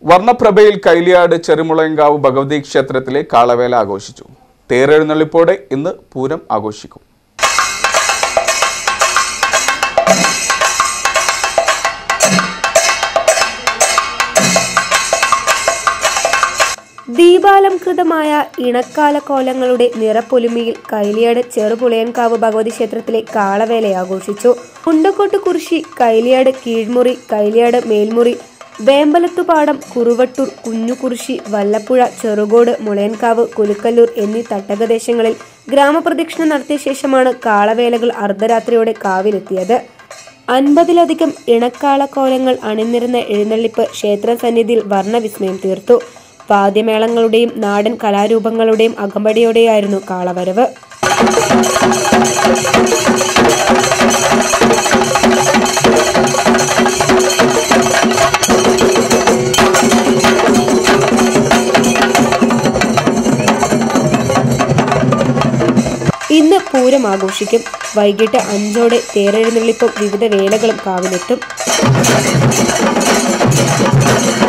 വർണ്ണപ്രഭയിൽ കൈലിയാട് ചെറുമുളയങ്കാവ് ഭഗവതി ക്ഷേത്രത്തിലെ കാളവേല ആഘോഷിച്ചു തേരെഴുന്നള്ളിപ്പോടെ ഇന്ന് പൂരം ആഘോഷിക്കും ദീപാലംകൃതമായ ഇണക്കാല കോലങ്ങളുടെ നിറപ്പൊലിമയിൽ കൈലിയാട് ചെറുപുളയൻകാവ് ഭഗവതി ക്ഷേത്രത്തിലെ കാളവേല ആഘോഷിച്ചു മുണ്ടക്കോട്ട് കുറിശി കൈലിയാട് കീഴ്മുറി കൈലിയാട് മേൽമുറി വേമ്പലത്തുപാടം കുറുവട്ടൂർ കുഞ്ഞുകുറിശി വല്ലപ്പുഴ ചെറുകോട് മുളയൻകാവ് കുലുക്കല്ലൂർ എന്നീ തട്ടകദേശങ്ങളിൽ ഗ്രാമപ്രദക്ഷിണം നടത്തിയ ശേഷമാണ് കാളവേലകൾ അർദ്ധരാത്രിയോടെ കാവിലെത്തിയത് അൻപതിലധികം ഇണക്കാള കോലങ്ങൾ അണിനിരുന്ന എഴുന്നള്ളിപ്പ് ക്ഷേത്ര സന്നിധിയിൽ വർണ്ണവിസ്മയം തീർത്തു വാദ്യമേളങ്ങളുടെയും നാടൻ കലാരൂപങ്ങളുടെയും അകമ്പടിയോടെയായിരുന്നു കാളവരവ് ഇന്ന് പൂരം ആഘോഷിക്കും വൈകിട്ട് അഞ്ചോടെ തേരെഴുന്നള്ളിപ്പും വിവിധ വേലകളും കാവിലെത്തും